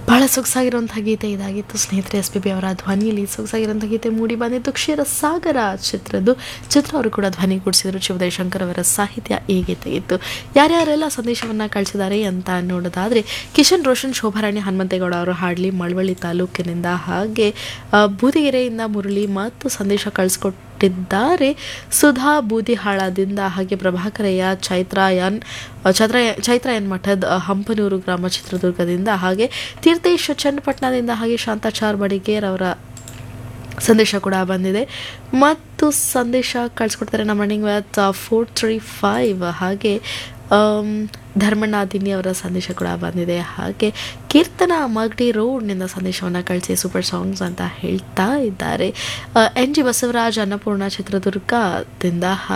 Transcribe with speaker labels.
Speaker 1: ಭಾಳ ಸೊಗಸಾಗಿರುವಂಥ ಗೀತೆ ಇದಾಗಿತ್ತು ಸ್ನೇಹಿತರೆ ಎಸ್ ಪಿ ಬಿ ಅವರ ಧ್ವನಿಯಲ್ಲಿ ಸೊಗಸಾಗಿರುವಂಥ ಗೀತೆ ಮೂಡಿ ಬಂದಿತ್ತು ಕ್ಷೀರ ಸಾಗರ ಚಿತ್ರದ್ದು ಚಿತ್ರ ಅವರು ಕೂಡ ಧ್ವನಿ ಕೊಡಿಸಿದ್ರು ಶಿವದಯ ಶಂಕರ್ ಅವರ ಸಾಹಿತ್ಯ ಈ ಗೀತೆ ಇತ್ತು ಯಾರ್ಯಾರೆಲ್ಲ ಸಂದೇಶವನ್ನು ಕಳಿಸಿದ್ದಾರೆ ಅಂತ ನೋಡೋದಾದರೆ ಕಿಶನ್ ರೋಷನ್ ಶೋಭಾರಾಣಿ ಹನುಮಂತೇಗೌಡ ಅವರು ಹಾಡ್ಲಿ ಮಳವಳ್ಳಿ ತಾಲೂಕಿನಿಂದ ಹಾಗೆ ಆ, ಬೂದಿಗೆರೆಯಿಂದ ಮುರಳಿ ಮತ್ತು ಸಂದೇಶ ಕಳಿಸ್ಕೊಟ್ಟಿದ್ದಾರೆ ಸುಧಾ ಬೂದಿಹಾಳದಿಂದ ಹಾಗೆ ಪ್ರಭಾಕರಯ್ಯ ಚೈತ್ರಾಯನ್ ಚೈತ್ರ ಚೈತ್ರಾಯನ್ ಮಠದ ಆ, ಹಂಪನೂರು ಗ್ರಾಮ ಚಿತ್ರದುರ್ಗದಿಂದ ಹಾಗೆ ತೀರ್ಥೇಶ್ ಚನ್ನಪಟ್ಟಣದಿಂದ ಹಾಗೆ ಶಾಂತಾಚಾರ್ ಬಡಿಗೇರ್ ಅವರ ಸಂದೇಶ ಕೂಡ ಬಂದಿದೆ ಮತ್ತು ಸಂದೇಶ ಕಳಿಸ್ಕೊಡ್ತಾರೆ ನಮ್ಮ running with four three five ಹಾಗೆ ಆಮ್, ಧರ್ಮಣ್ಣ ದಿನ್ನಿ ಅವರ ಸಂದೇಶ ಕೂಡ ಬಂದಿದೆ ಹಾಗೆ ಕೀರ್ತನ ಮಗಡಿ ರೋಡ್ನಿಂದ ಸಂದೇಶವನ್ನು ಕಳಿಸಿ ಸೂಪರ್ ಸಾಂಗ್ಸ್ ಅಂತ ಹೇಳ್ತಾ ಇದ್ದಾರೆ ಎನ್ ಜಿ ಬಸವರಾಜ್ ಅನ್ನಪೂರ್ಣ ಚಿತ್ರದುರ್ಗದಿಂದ